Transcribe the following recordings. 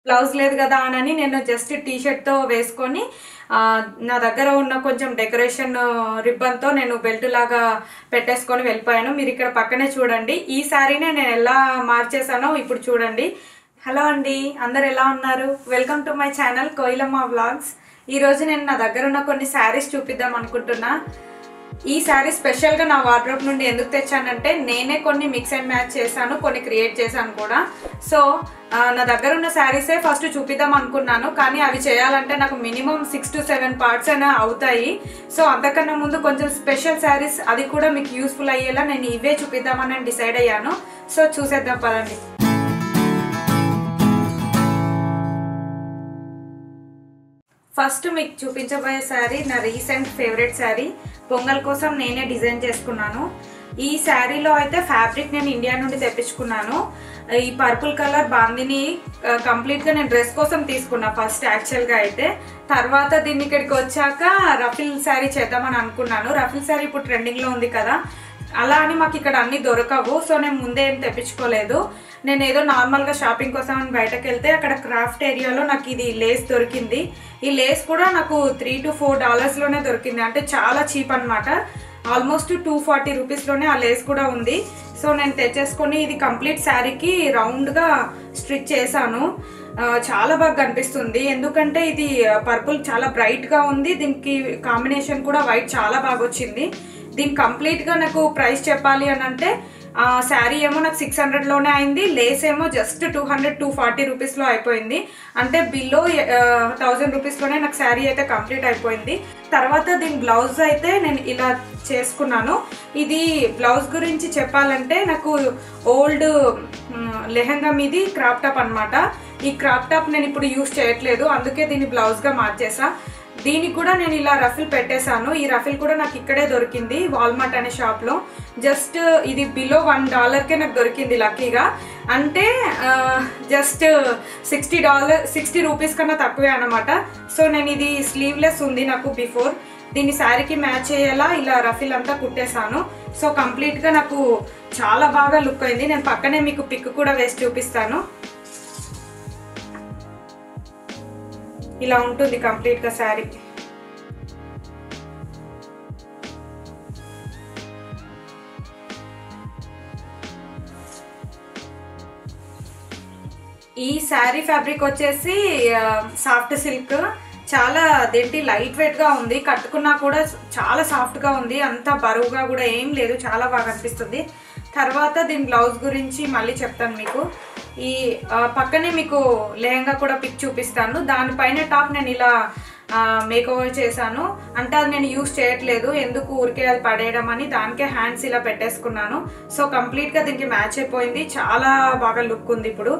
blouse లేదు కదా అని నేను జస్ట్ టీ షర్ట్తో వేసుకొని ఆ, నా దగ్గర ఉన్న కొంచెం డెకరేషన్ రిబ్బన్తో నేను బెల్ట్ లాగా పెట్టేసుకొని వెళ్ళిపోయాను మీరు ఇక్కడ పక్కనే చూడండి ఈ శారీనే నేను ఎలా మార్చేసానో ఇప్పుడు చూడండి హలో అండి అందరు ఎలా ఉన్నారు welcome to my channel Koyilamma vlogs ఈ రోజు నేను నా దగ్గర ఉన్న కొన్ని శారీస్ చూపిద్దాం అనుకుంటున్నా ఈ శారీ స్పెషల్గా నా వార్డ్రోబ్ నుండి ఎందుకు తెచ్చానంటే నేనే కొన్ని మిక్స్ అండ్ మ్యాచ్ చేశాను కొన్ని క్రియేట్ చేశాను కూడా సో ఆ, నా దగ్గర ఉన్న శారీసే ఫస్ట్ చూపిద్దాం అనుకున్నాను కానీ అవి చేయాలంటే నాకు minimum six to seven parts అయినా అవుతాయి సో అంతకన్నా ముందు కొంచెం స్పెషల్ శారీస్ అది కూడా మీకు యూస్ఫుల్ అయ్యేలా నేను ఇవే చూపిద్దామని నేను డిసైడ్ అయ్యాను సో చూసేద్దాం పదండి ఫస్ట్ మీకు చూపించబోయే శారీ నా రీసెంట్ ఫేవరెట్ శారీ పొంగల్ కోసం నేనే డిజైన్ చేసుకున్నాను ఈ శారీలో అయితే ఫ్యాబ్రిక్ నేను ఇండియా నుండి తెప్పించుకున్నాను ఈ పర్పుల్ కలర్ బాందిని కంప్లీట్గా నేను డ్రెస్ కోసం తీసుకున్నా ఫస్ట్ యాక్చువల్గా అయితే తర్వాత దీన్ని ఇక్కడికి వచ్చాక రఫిల్ శారీ చేద్దామని అనుకున్నాను రఫిల్ శారీ ఇప్పుడు ట్రెండింగ్లో ఉంది కదా అలా అని మాకు ఇక్కడ అన్ని దొరకవు సో నేను ముందే ఏం తెప్పించుకోలేదు నేను ఏదో నార్మల్గా షాపింగ్ కోసం అని బయటకు వెళ్తే అక్కడ క్రాఫ్ట్ ఏరియాలో నాకు ఇది లేస్ దొరికింది ఈ లేస్ కూడా నాకు త్రీ టు ఫోర్ డాలర్స్లోనే దొరికింది అంటే చాలా చీప్ అనమాట ఆల్మోస్ట్ టూ ఫార్టీ రూపీస్లోనే ఆ లేస్ కూడా ఉంది సో నేను తెచ్చేసుకొని ఇది కంప్లీట్ శారీకి రౌండ్గా స్టిచ్ చేశాను ఆ, చాలా బాగా కనిపిస్తుంది ఎందుకంటే ఇది పర్పుల్ చాలా బ్రైట్గా ఉంది దీనికి కాంబినేషన్ కూడా వైట్ చాలా బాగా వచ్చింది దీని కంప్లీట్గా నాకు ప్రైస్ చెప్పాలి అని అంటే ఆ శారీ ఏమో నాకు సిక్స్ హండ్రెడ్లోనే అయింది లేస్ ఏమో just two hundred to forty రూపీస్లో అయిపోయింది అంటే బిలో థౌజండ్ రూపీస్లోనే నాకు శారీ అయితే కంప్లీట్ అయిపోయింది తర్వాత దీని బ్లౌజ్ అయితే నేను ఇలా చేసుకున్నాను ఇది బ్లౌజ్ గురించి చెప్పాలంటే నాకు ఓల్డ్ లెహంగా మీది క్రాప్ టాప్ అనమాట ఈ క్రాప్ టాప్ నేను ఇప్పుడు యూస్ చేయట్లేదు అందుకే దీన్ని బ్లౌజ్గా మార్చేసా దీనికి కూడా నేను ఇలా రఫిల్ పెట్టేశాను ఈ రఫిల్ కూడా నాకు ఇక్కడే దొరికింది వాల్మార్ట్ అనే షాప్లో జస్ట్ ఇది బిలో వన్ డాలర్కే నాకు దొరికింది లక్కీగా అంటే just sixty dollar sixty rupees కన్నా తక్కువే అనమాట సో నేను ఇది స్లీవ్లెస్ ఉంది నాకు బిఫోర్ దీన్ని శారీకి మ్యాచ్ అయ్యేలా ఇలా రఫిల్ అంతా కుట్టేశాను సో కంప్లీట్గా నాకు చాలా బాగా లుక్ అయింది నేను పక్కనే మీకు పిక్ కూడా వేసి చూపిస్తాను ఇలా ఉంటుంది కంప్లీట్గా శారీ ఈ శారీ ఫ్యాబ్రిక్ వచ్చేసి సాఫ్ట్ సిల్క్ చాలా అదేంటి లైట్ వెయిట్ గా ఉంది కట్టుకున్నా కూడా చాలా సాఫ్ట్ గా ఉంది అంత బరువుగా కూడా ఏం లేదు చాలా బాగా అనిపిస్తుంది తర్వాత దీని బ్లౌజ్ గురించి మళ్ళీ చెప్తాను మీకు ఈ ఆ, పక్కనే మీకు లెహంగా కూడా పిక్ చూపిస్తాను దానిపైన టాప్ నేను ఇలా మేక్ ఓవర్ చేశాను అంటే అది నేను యూస్ చేయట్లేదు ఎందుకు ఊరికే అది పడేయడం అని దానికే హ్యాండ్స్ ఇలా పెట్టేసుకున్నాను సో కంప్లీట్గా దీనికి మ్యాచ్ అయిపోయింది చాలా బాగా లుక్ ఉంది ఇప్పుడు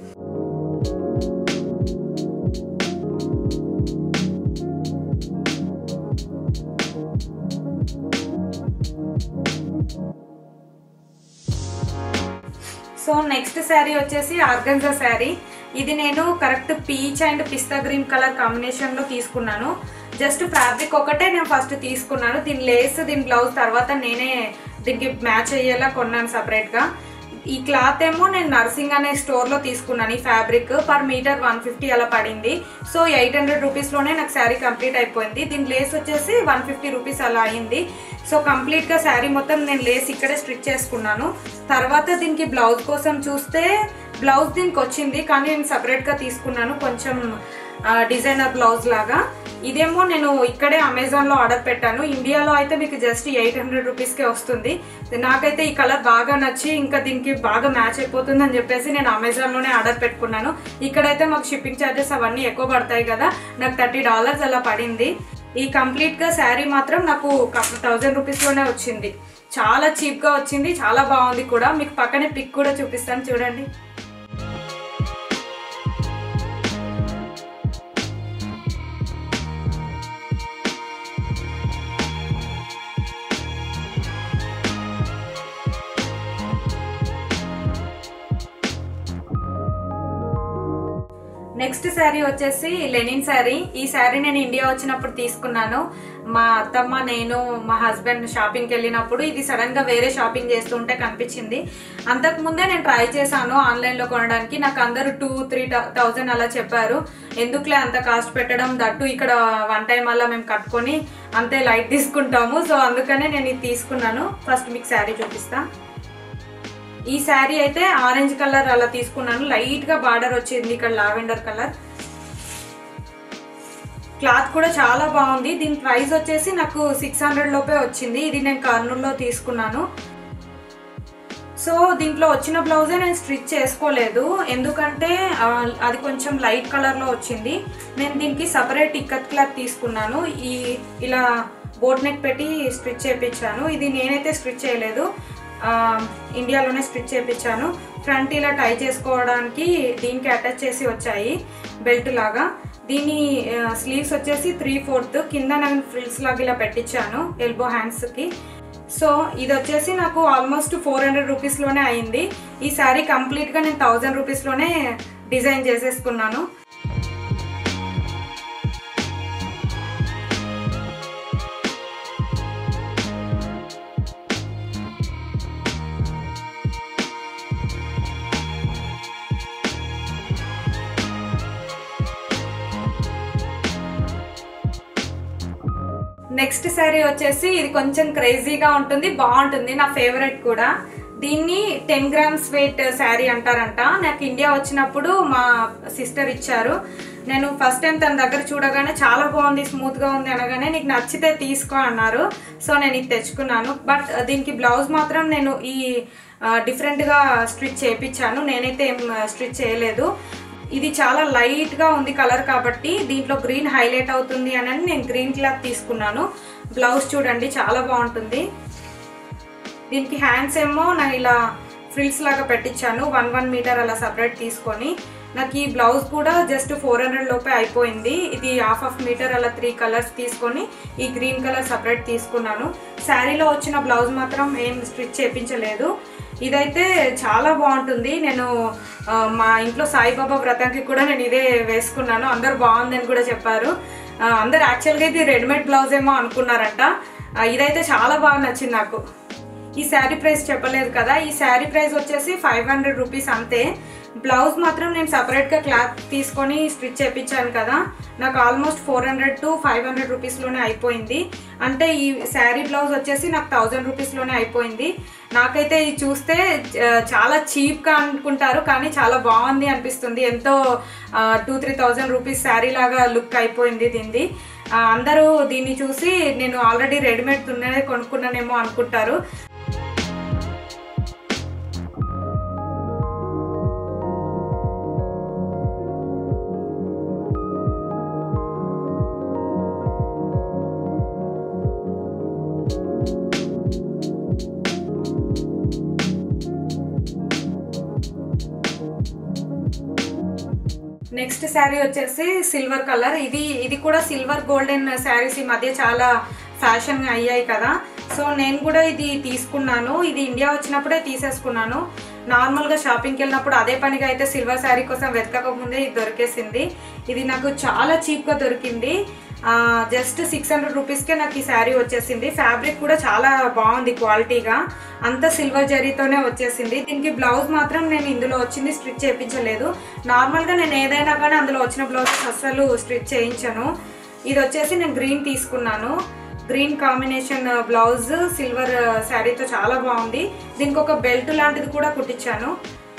సో నెక్స్ట్ శారీ వచ్చేసి ఆర్గన్జా శారీ ఇది నేను correct peach and pista green colour కాంబినేషన్లో తీసుకున్నాను జస్ట్ ఫ్యాబ్రిక్ ఒకటే నేను ఫస్ట్ తీసుకున్నాను దీని లేస్ దీని బ్లౌజ్ తర్వాత నేనే దీనికి మ్యాచ్ అయ్యేలా కొన్నాను సపరేట్గా ఈ క్లాత్ ఏమో నేను నర్సింగ్ అనే స్టోర్లో తీసుకున్నాను ఈ fabric per metre one fifty అలా పడింది సో ఎయిట్ హండ్రెడ్ రూపీస్లోనే నాకు శారీ కంప్లీట్ అయిపోయింది దీని లేస్ వచ్చేసి వన్ ఫిఫ్టీ రూపీస్ అలా అయింది సో కంప్లీట్గా శారీ మొత్తం నేను లేస్ ఇక్కడే స్టిచ్ చేసుకున్నాను తర్వాత దీనికి బ్లౌజ్ కోసం చూస్తే బ్లౌజ్ దీనికి వచ్చింది కానీ నేను సపరేట్గా తీసుకున్నాను కొంచెం డిజైనర్ బ్లౌజ్ లాగా ఇదేమో నేను ఇక్కడే అమెజాన్లో ఆర్డర్ పెట్టాను ఇండియాలో అయితే మీకు జస్ట్ ఎయిట్ హండ్రెడ్ రూపీస్కే వస్తుంది నాకైతే ఈ కలర్ బాగా నచ్చి ఇంకా దీనికి బాగా మ్యాచ్ అయిపోతుంది అని చెప్పేసి నేను అమెజాన్లోనే ఆర్డర్ పెట్టుకున్నాను ఇక్కడైతే మాకు షిప్పింగ్ ఛార్జెస్ అవన్నీ ఎక్కువ పడతాయి కదా నాకు థర్టీ డాలర్స్ అలా పడింది ఈ కంప్లీట్గా శారీ మాత్రం నాకు థౌజండ్ రూపీస్లోనే వచ్చింది చాలా చీప్గా వచ్చింది చాలా బాగుంది కూడా మీకు పక్కనే పిక్ కూడా చూపిస్తాను చూడండి నెక్స్ట్ శారీ వచ్చేసి లెనిన్ శారీ ఈ శారీ నేను ఇండియా వచ్చినప్పుడు తీసుకున్నాను మా అత్తమ్మ నేను మా హస్బెండ్ షాపింగ్కి వెళ్ళినప్పుడు ఇది సడన్ గా వేరే షాపింగ్ చేస్తుంటే కనిపించింది అంతకు ముందే నేను ట్రై చేశాను ఆన్లైన్ లో కొనడానికి నాకు అందరూ టూ త్రీ థౌజండ్ అలా చెప్పారు ఎందుకులే అంత కాస్ట్ పెట్టడం దట్టు ఇక్కడ వన్ టైం అలా మేము కట్టుకొని అంతే లైట్ తీసుకుంటాము సో అందుకనే నేను ఇది తీసుకున్నాను ఫస్ట్ మీకు శారీ చూపిస్తా ఈ శారీ అయితే ఆరెంజ్ కలర్ అలా తీసుకున్నాను లైట్ గా బార్డర్ వచ్చింది ఇక్కడ లావెండర్ కలర్ క్లాత్ కూడా చాలా బాగుంది దీని ప్రైస్ వచ్చేసి నాకు సిక్స్ హండ్రెడ్ లోపే వచ్చింది ఇది నేను కర్నూలులో తీసుకున్నాను సో దీంట్లో వచ్చిన బ్లౌజే నేను స్టిచ్ చేసుకోలేదు ఎందుకంటే ఆ, అది కొంచెం లైట్ కలర్లో వచ్చింది నేను దీనికి సపరేట్ ఇక్కత్ క్లాత్ తీసుకున్నాను ఈ ఇలా బోట్ నెక్ పెట్టి స్టిచ్ చేయించాను ఇది నేనైతే స్టిచ్ చేయలేదు ఆ, ఇండియాలోనే స్టిచ్ చేయించాను ఫ్రంట్ ఇలా టై చేసుకోవడానికి దీనికి అటాచ్ చేసి వచ్చాయి బెల్ట్ లాగా దీని స్లీవ్స్ వచ్చేసి త్రీ ఫోర్త్ కింద నేను ఫ్రిల్స్ లాగా ఇలా పెట్టించాను ఎల్బో హ్యాండ్స్కి సో ఇది వచ్చేసి నాకు ఆల్మోస్ట్ ఫోర్ హండ్రెడ్ రూపీస్లోనే అయింది ఈ శారీ కంప్లీట్గా నేను థౌజండ్ రూపీస్లోనే డిజైన్ చేసేసుకున్నాను నెక్స్ట్ శారీ వచ్చేసి ఇది కొంచెం క్రేజీగా ఉంటుంది బాగుంటుంది నా ఫేవరెట్ కూడా దీన్ని టెన్ గ్రామ్స్ వెయిట్ శారీ అంటారంట నాకు ఇండియా వచ్చినప్పుడు మా సిస్టర్ ఇచ్చారు నేను ఫస్ట్ టైం తన దగ్గర చూడగానే చాలా బాగుంది స్మూత్ గా ఉంది అనగానే నీకు నచ్చితే తీసుకో అన్నారు సో నేను ఇది తెచ్చుకున్నాను బట్ దీనికి బ్లౌజ్ మాత్రం నేను ఈ డిఫరెంట్ గా స్టిచ్ చేయించాను నేనైతే ఏం స్టిచ్ చేయలేదు ఇది చాలా లైట్ గా ఉంది కలర్ కాబట్టి దీంట్లో గ్రీన్ హైలైట్ అవుతుంది అని నేను గ్రీన్ క్లాత్ తీసుకున్నాను బ్లౌజ్ చూడండి చాలా బాగుంటుంది దీనికి హ్యాండ్స్ ఏమో నేను ఇలా ఫ్రిల్స్ లాగా పెట్టించాను వన్ వన్ మీటర్ అలా సపరేట్ తీసుకొని నాకు ఈ బ్లౌజ్ కూడా జస్ట్ ఫోర్ హండ్రెడ్ లోపే అయిపోయింది ఇది హాఫ్ ఆఫ్ మీటర్ అలా త్రీ కలర్స్ తీసుకొని ఈ గ్రీన్ కలర్ సపరేట్ తీసుకున్నాను శారీలో వచ్చిన బ్లౌజ్ మాత్రం ఏం స్టిచ్ చేయించలేదు ఇదైతే చాలా బాగుంటుంది నేను ఆ, మా ఇంట్లో సాయిబాబా వ్రతంకి కూడా నేను ఇదే వేసుకున్నాను అందరు బాగుందని కూడా చెప్పారు ఆ, అందరు యాక్చువల్గా ఇది రెడీమేడ్ బ్లౌజ్ ఏమో అనుకున్నారంట ఆ, ఇదైతే చాలా బాగా నచ్చింది నాకు ఈ శారీ ప్రైస్ చెప్పలేదు కదా ఈ శారీ ప్రైస్ వచ్చేసి ఫైవ్ హండ్రెడ్ రూపీస్ అంతే బ్లౌజ్ మాత్రం నేను సపరేట్గా క్లాత్ తీసుకొని స్టిచ్ చేయించాను కదా నాకు almost four hundred to five hundred రూపీస్లోనే అయిపోయింది అంటే ఈ శారీ బ్లౌజ్ వచ్చేసి నాకు థౌజండ్ రూపీస్లోనే అయిపోయింది నాకైతే ఇది చూస్తే ఆ, చాలా చీప్గా అనుకుంటారు కానీ చాలా బాగుంది అనిపిస్తుంది ఎంతో two three thousand rupees sari లాగా లుక్ అయిపోయింది దీనిది ఆ, అందరూ దీన్ని చూసి నేను ఆల్రెడీ రెడీమేడ్ తున్నదే కొనుక్కున్నానేమో అనుకుంటారు నెక్స్ట్ శారీ వచ్చేసి సిల్వర్ కలర్ ఇది ఇది కూడా సిల్వర్ గోల్డెన్ శారీస్ ఈ మధ్య చాలా ఫ్యాషన్ అయ్యాయి కదా సో నేను కూడా ఇది తీసుకున్నాను ఇది ఇండియా వచ్చినప్పుడే తీసేసుకున్నాను నార్మల్గా షాపింగ్కి వెళ్ళినప్పుడు అదే పనిగా అయితే సిల్వర్ శారీ కోసం వెతకకముందే ఇది దొరికేసింది ఇది నాకు చాలా చీప్గా దొరికింది జస్ట్ సిక్స్ హండ్రెడ్ రూపీస్కే నాకు ఈ శారీ వచ్చేసింది ఫ్యాబ్రిక్ కూడా చాలా బాగుంది క్వాలిటీగా అంత సిల్వర్ జరీతోనే వచ్చేసింది దీనికి బ్లౌజ్ మాత్రం నేను ఇందులో వచ్చింది స్టిచ్ చేయించలేదు నార్మల్గా నేను ఏదైనా కానీ అందులో వచ్చిన బ్లౌజ్ అస్సలు స్టిచ్ చేయించను ఇది వచ్చేసి నేను గ్రీన్ తీసుకున్నాను గ్రీన్ కాంబినేషన్ బ్లౌజ్ సిల్వర్ శారీతో చాలా బాగుంది దీనికి ఒక బెల్ట్ లాంటిది కూడా కుట్టించాను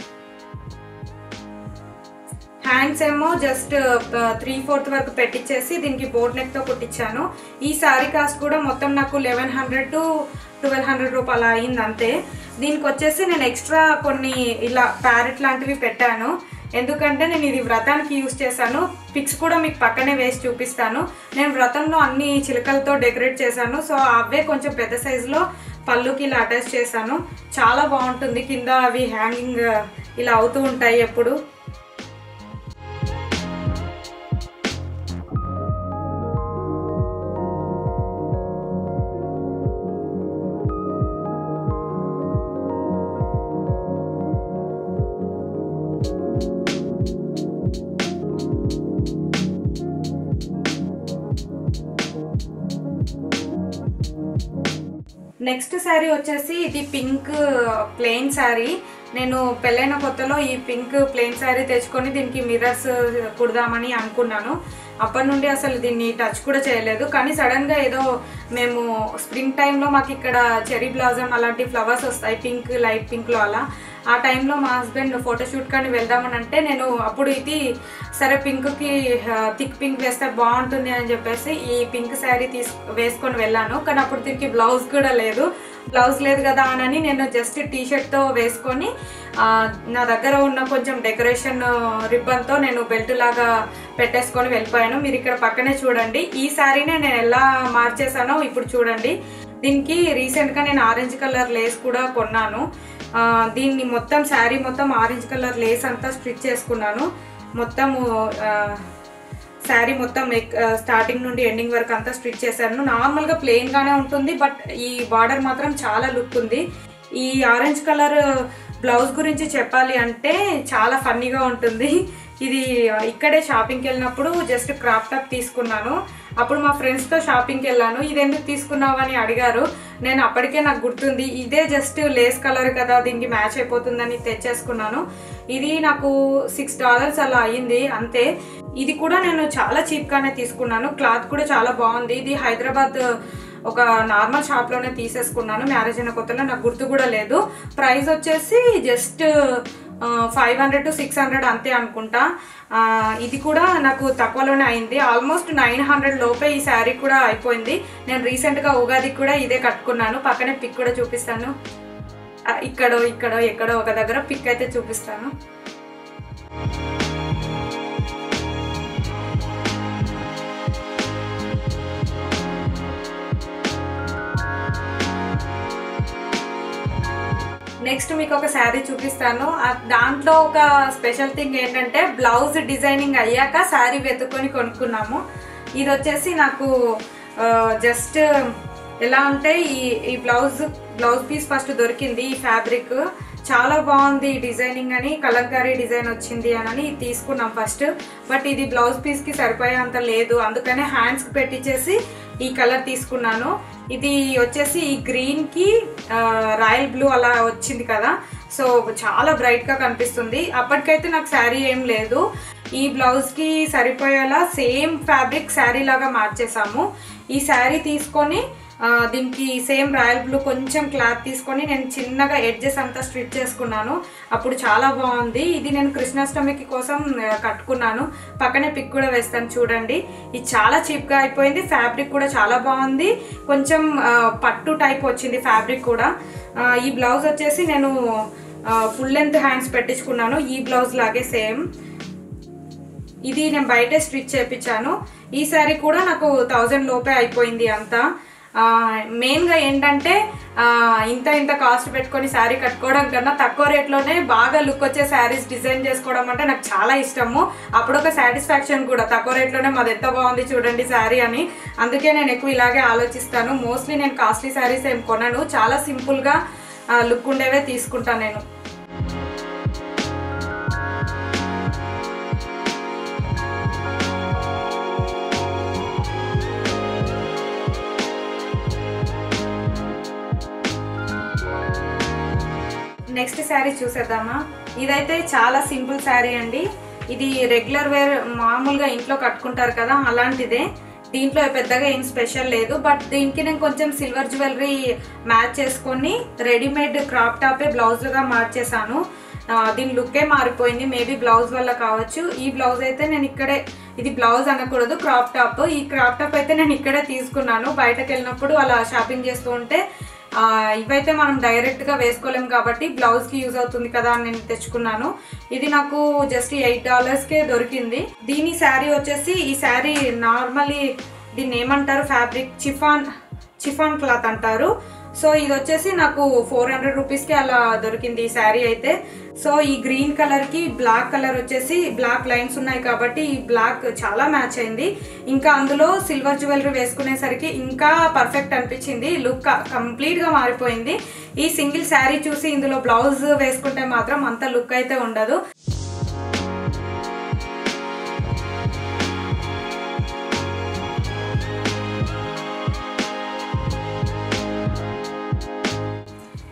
హ్యాండ్స్ ఏమో జస్ట్ త్రీ ఫోర్త్ వరకు పెట్టించేసి దీనికి బోట్ నెక్ తో కుట్టించాను ఈ శారీ కాస్ట్ కూడా మొత్తం నాకు eleven hundred to twelve hundred రూపాయలు అయింది అంతే దీనికి వచ్చేసి నేను ఎక్స్ట్రా కొన్ని ఇలా ప్యారెట్ లాంటివి పెట్టాను ఎందుకంటే నేను ఇది వ్రతానికి యూస్ చేశాను పిక్స్ కూడా మీకు పక్కనే వేసి చూపిస్తాను నేను వ్రతంలో అన్ని చిలకలతో డెకరేట్ చేశాను సో అవే కొంచెం పెద్ద సైజులో పళ్ళుకి ఇలా అటాచ్ చేశాను చాలా బాగుంటుంది కింద అవి హ్యాంగింగ్ ఇలా అవుతూ ఉంటాయి ఎప్పుడు నెక్స్ట్ శారీ వచ్చేసి ఇది పింక్ ప్లెయిన్ శారీ నేను పెళ్ళైన కొత్తలో ఈ పింక్ ప్లెయిన్ శారీ తెచ్చుకొని దీనికి మిర్రర్స్ కుడదామని అనుకున్నాను అప్పటి నుండి అసలు దీన్ని టచ్ కూడా చేయలేదు కానీ సడన్గా ఏదో మేము స్ప్రింగ్ టైంలో మాకు ఇక్కడ చెరీ బ్లాజమ్ అలాంటి ఫ్లవర్స్ వస్తాయి పింక్ లైట్ పింక్లో అలా ఆ టైంలో మా హస్బెండ్ ఫోటోషూట్ కానీ వెళ్దామని అంటే నేను అప్పుడు ఇది సరే పింక్కి థిక్ పింక్ వేస్తే బాగుంటుంది అని చెప్పేసి ఈ పింక్ శారీ తీసు వేసుకొని వెళ్ళాను కానీ అప్పుడు దీనికి బ్లౌజ్ కూడా లేదు బ్లౌజ్ లేదు కదా అని నేను జస్ట్ టీ షర్ట్తో వేసుకొని ఆ, నా దగ్గర ఉన్న కొంచెం డెకరేషన్ రిబ్బన్తో నేను బెల్ట్ లాగా పెట్టేసుకొని వెళ్ళిపోయాను మీరు ఇక్కడ పక్కనే చూడండి ఈ శారీనే నేను ఎలా మార్చేసానో ఇప్పుడు చూడండి దీనికి రీసెంట్గా నేను ఆరెంజ్ కలర్ లేస్ కూడా కొన్నాను ఆ, దీన్ని మొత్తం శారీ మొత్తం ఆరెంజ్ కలర్ లేస్ అంతా స్టిచ్ చేసుకున్నాను మొత్తము ఆ, శారీ మొత్తం నెక్ స్టార్టింగ్ నుండి ఎండింగ్ వరకు అంతా స్టిచ్ చేశాను నార్మల్గా ప్లెయిన్ గానే ఉంటుంది బట్ ఈ బార్డర్ మాత్రం చాలా లుక్ ఉంది ఈ ఆరెంజ్ కలర్ బ్లౌజ్ గురించి చెప్పాలి అంటే చాలా ఫన్నీగా ఉంటుంది ఇది ఇక్కడే షాపింగ్కి వెళ్ళినప్పుడు జస్ట్ క్రాప్ టాప్ తీసుకున్నాను అప్పుడు మా ఫ్రెండ్స్తో షాపింగ్కి వెళ్ళాను ఇది ఎందుకు తీసుకున్నావు అని అడిగారు నేను అప్పటికే నాకు గుర్తుంది ఇదే జస్ట్ లేస్ కలర్ కదా దీనికి మ్యాచ్ అయిపోతుందని తెచ్చేసుకున్నాను ఇది నాకు సిక్స్ డాలర్స్ అలా అయ్యింది అంతే ఇది కూడా నేను చాలా చీప్గానే తీసుకున్నాను క్లాత్ కూడా చాలా బాగుంది ఇది హైదరాబాద్ ఒక నార్మల్ షాప్లోనే తీసేసుకున్నాను మ్యారేజ్ అయిన కొత్తలో నాకు గుర్తు కూడా లేదు ప్రైస్ వచ్చేసి just five hundred to six hundred అంతే అనుకుంటా ఆ, ఇది కూడా నాకు తక్కువలోనే అయింది ఆల్మోస్ట్ నైన్ హండ్రెడ్ లోపే ఈ శారీ కూడా అయిపోయింది నేను రీసెంట్గా ఉగాదికి కూడా ఇదే కట్టుకున్నాను పక్కనే పిక్ కూడా చూపిస్తాను ఆ, ఇక్కడో ఇక్కడో ఎక్కడో ఒక దగ్గర పిక్ అయితే చూపిస్తాను నెక్స్ట్ మీకు ఒక శారీ చూపిస్తాను ఆ దాంట్లో ఒక స్పెషల్ థింగ్ ఏంటంటే బ్లౌజ్ డిజైనింగ్ అయ్యాక శారీ వెతుక్కొని కొనుక్కున్నాము ఇది వచ్చేసి నాకు జస్ట్ ఎలా అంటే ఈ ఈ బ్లౌజ్ బ్లౌజ్ పీస్ ఫస్ట్ దొరికింది ఈ ఫ్యాబ్రిక్ చాలా బాగుంది ఈ డిజైనింగ్ అని కలంకారీ డిజైన్ వచ్చింది అని ఇది తీసుకున్నాం ఫస్ట్ బట్ ఇది బ్లౌజ్ పీస్ కి సరిపోయేంత లేదు అందుకనే హ్యాండ్స్ కి పెట్టించేసి ఈ కలర్ తీసుకున్నాను ఇది వచ్చేసి ఈ గ్రీన్ కి ఆ, రాయల్ బ్లూ అలా వచ్చింది కదా సో చాలా బ్రైట్ గా కనిపిస్తుంది అప్పటికైతే నాకు శారీ ఏం లేదు ఈ బ్లౌజ్ కి సరిపోయేలా సేమ్ ఫ్యాబ్రిక్ శారీ లాగా మార్చేసాము ఈ శారీ తీసుకొని ఆ, దీనికి సేమ్ రాయల్ బ్లూ కొంచెం క్లాత్ తీసుకొని నేను చిన్నగా ఎడ్జెస్ అంతా స్టిచ్ చేసుకున్నాను అప్పుడు చాలా బాగుంది ఇది నేను కృష్ణాష్టమికి కోసం ఆ, కట్టుకున్నాను పక్కనే పిక్ కూడా వేస్తాను చూడండి ఇది చాలా చీప్గా అయిపోయింది ఫ్యాబ్రిక్ కూడా చాలా బాగుంది కొంచెం ఆ, పట్టు టైప్ వచ్చింది ఫ్యాబ్రిక్ కూడా ఆ, ఈ బ్లౌజ్ వచ్చేసి నేను ఫుల్ లెంత్ హ్యాండ్స్ పెట్టించుకున్నాను ఈ బ్లౌజ్ లాగే సేమ్ ఇది నేను బయటే స్టిచ్ చేయించాను ఈ శారీ కూడా నాకు థౌజండ్ లోపే అయిపోయింది అంతా ఆ, మెయిన్గా ఏంటంటే ఆ, ఇంత ఇంత కాస్ట్ పెట్టుకొని శారీ కట్టుకోవడం కన్నా తక్కువ రేట్లోనే బాగా లుక్ వచ్చే శారీస్ డిజైన్ చేసుకోవడం అంటే నాకు చాలా ఇష్టము అప్పుడు ఒక సాటిస్ఫాక్షన్ కూడా తక్కువ రేట్లోనే మాది ఎంత బాగుంది చూడండి శారీ అని అందుకే నేను ఎక్కువ ఇలాగే ఆలోచిస్తాను మోస్ట్లీ నేను కాస్ట్లీ శారీస్ ఏం కొనను చాలా సింపుల్గా లుక్ ఉండేవే తీసుకుంటాను నేను నెక్స్ట్ శారీ చూసేద్దామా ఇదైతే చాలా సింపుల్ శారీ అండి ఇది రెగ్యులర్ వేర్ మామూలుగా ఇంట్లో కట్టుకుంటారు కదా అలాంటిదే దీంట్లో పెద్దగా ఏం స్పెషల్ లేదు బట్ దీనికి నేను కొంచెం సిల్వర్ జ్యువెలరీ మ్యాచ్ చేసుకొని రెడీమేడ్ క్రాప్ టాపే బ్లౌజ్గా మార్చేసాను ఆ, దీని లుక్కే మారిపోయింది మేబీ బ్లౌజ్ వల్ల కావచ్చు ఈ బ్లౌజ్ అయితే నేను ఇక్కడే ఇది బ్లౌజ్ అనకూడదు క్రాప్ టాప్ ఈ క్రాప్ టాప్ అయితే నేను ఇక్కడే తీసుకున్నాను బయటకు వెళ్ళినప్పుడు అలా షాపింగ్ చేస్తూ ఉంటే ఆ, ఇవైతే మనం డైరెక్ట్ గా వేసుకోలేం కాబట్టి బ్లౌజ్ కి యూజ్ అవుతుంది కదా అని నేను తెచ్చుకున్నాను ఇది నాకు జస్ట్ ఎయిట్ డాలర్స్ కే దొరికింది దీని శారీ వచ్చేసి ఈ శారీ నార్మలీ దీన్ని ఏమంటారు ఫ్యాబ్రిక్ చిఫాన్ చిఫాన్ క్లాత్ అంటారు సో ఇది వచ్చేసి నాకు ఫోర్ హండ్రెడ్ రూపీస్కి అలా దొరికింది ఈ శారీ అయితే సో ఈ గ్రీన్ కలర్కి బ్లాక్ కలర్ వచ్చేసి బ్లాక్ లైన్స్ ఉన్నాయి కాబట్టి ఈ బ్లాక్ చాలా మ్యాచ్ అయింది ఇంకా అందులో సిల్వర్ జ్యువెలరీ వేసుకునేసరికి ఇంకా పర్ఫెక్ట్ అనిపించింది లుక్ కంప్లీట్గా మారిపోయింది ఈ సింగిల్ శారీ చూసి ఇందులో బ్లౌజ్ వేసుకుంటే మాత్రం అంత లుక్ అయితే ఉండదు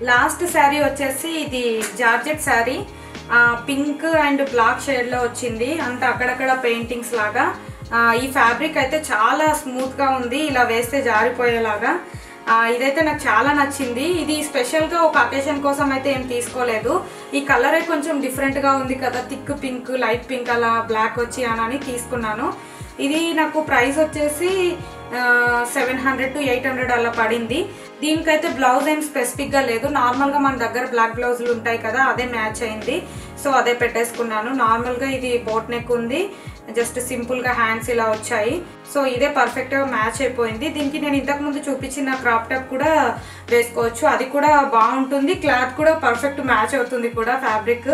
లాస్ట్ శారీ వచ్చేసి ఇది georgette sari pink and black షేడ్లో వచ్చింది అంత అక్కడక్కడ పెయింటింగ్స్ లాగా ఆ, ఈ ఫ్యాబ్రిక్ అయితే చాలా స్మూత్గా ఉంది ఇలా వేస్తే జారిపోయేలాగా ఆ, ఇదైతే నాకు చాలా నచ్చింది ఇది స్పెషల్గా ఒక అకేషన్ కోసం అయితే ఏం తీసుకోలేదు ఈ కలరే కొంచెం డిఫరెంట్గా ఉంది కదా థిక్ పింక్ లైట్ పింక్ అలా బ్లాక్ వచ్చి అని తీసుకున్నాను ఇది నాకు ప్రైస్ వచ్చేసి seven hundred to eight hundred అలా పడింది దీనికైతే బ్లౌజ్ ఏం స్పెసిఫిక్గా లేదు నార్మల్గా మన దగ్గర బ్లాక్ బ్లౌజులు ఉంటాయి కదా అదే మ్యాచ్ అయింది సో అదే పెట్టేసుకున్నాను నార్మల్గా ఇది బోట్ నెక్ ఉంది జస్ట్ సింపుల్గా హ్యాండ్స్ ఇలా వచ్చాయి సో ఇదే పర్ఫెక్ట్గా మ్యాచ్ అయిపోయింది దీనికి నేను ఇంతకు ముందు చూపించిన క్రాప్ టాప్ కూడా వేసుకోవచ్చు అది కూడా బాగుంటుంది క్లాత్ కూడా పర్ఫెక్ట్ మ్యాచ్ అవుతుంది కూడా ఫ్యాబ్రిక్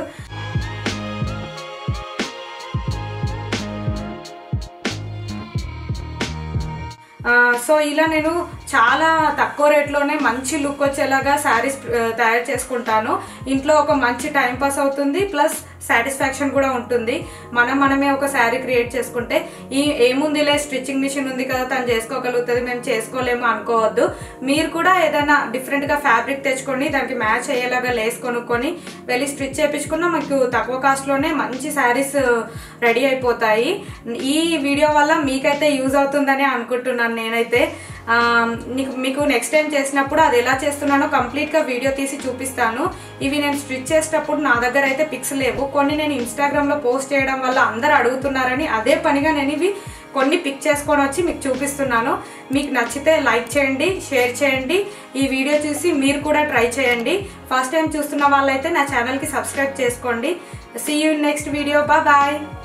ఆ, సో ఇలా నేను చాలా తక్కువ రేట్లోనే మంచి లుక్ వచ్చేలాగా శారీస్ తయారు చేసుకుంటాను ఇంట్లో ఒక మంచి టైం పాస్ అవుతుంది ప్లస్ సాటిస్ఫాక్షన్ కూడా ఉంటుంది మనం మనమే ఒక శారీ క్రియేట్ చేసుకుంటే ఈ ఏముందిలే స్టిచ్చింగ్ మిషన్ ఉంది కదా తను చేసుకోగలుగుతుంది మేము చేసుకోలేము అనుకోవద్దు మీరు కూడా ఏదైనా డిఫరెంట్గా ఫ్యాబ్రిక్ తెచ్చుకొని దానికి మ్యాచ్ అయ్యేలాగా లేస్ కొనుక్కొని వెళ్ళి స్టిచ్ చేయించుకున్నా మీకు తక్కువ కాస్ట్లోనే మంచి శారీస్ రెడీ అయిపోతాయి ఈ వీడియో వల్ల మీకైతే యూజ్ అవుతుందని అనుకుంటున్నాను నేనైతే ఆ, నీకు మీకు నెక్స్ట్ టైం చేసినప్పుడు అది ఎలా చేస్తున్నానో కంప్లీట్గా వీడియో తీసి చూపిస్తాను ఇవి నేను స్టిచ్ చేసేటప్పుడు నా దగ్గర అయితే పిక్స్ లేవు కొన్ని నేను ఇన్స్టాగ్రామ్లో పోస్ట్ చేయడం వల్ల అందరు అడుగుతున్నారని అదే పనిగా నేను ఇవి కొన్ని పిక్ చేసుకొని వచ్చి మీకు చూపిస్తున్నాను మీకు నచ్చితే లైక్ చేయండి షేర్ చేయండి ఈ వీడియో చూసి మీరు కూడా ట్రై చేయండి ఫస్ట్ టైం చూస్తున్న వాళ్ళైతే నా ఛానల్కి సబ్స్క్రైబ్ చేసుకోండి see you next video bye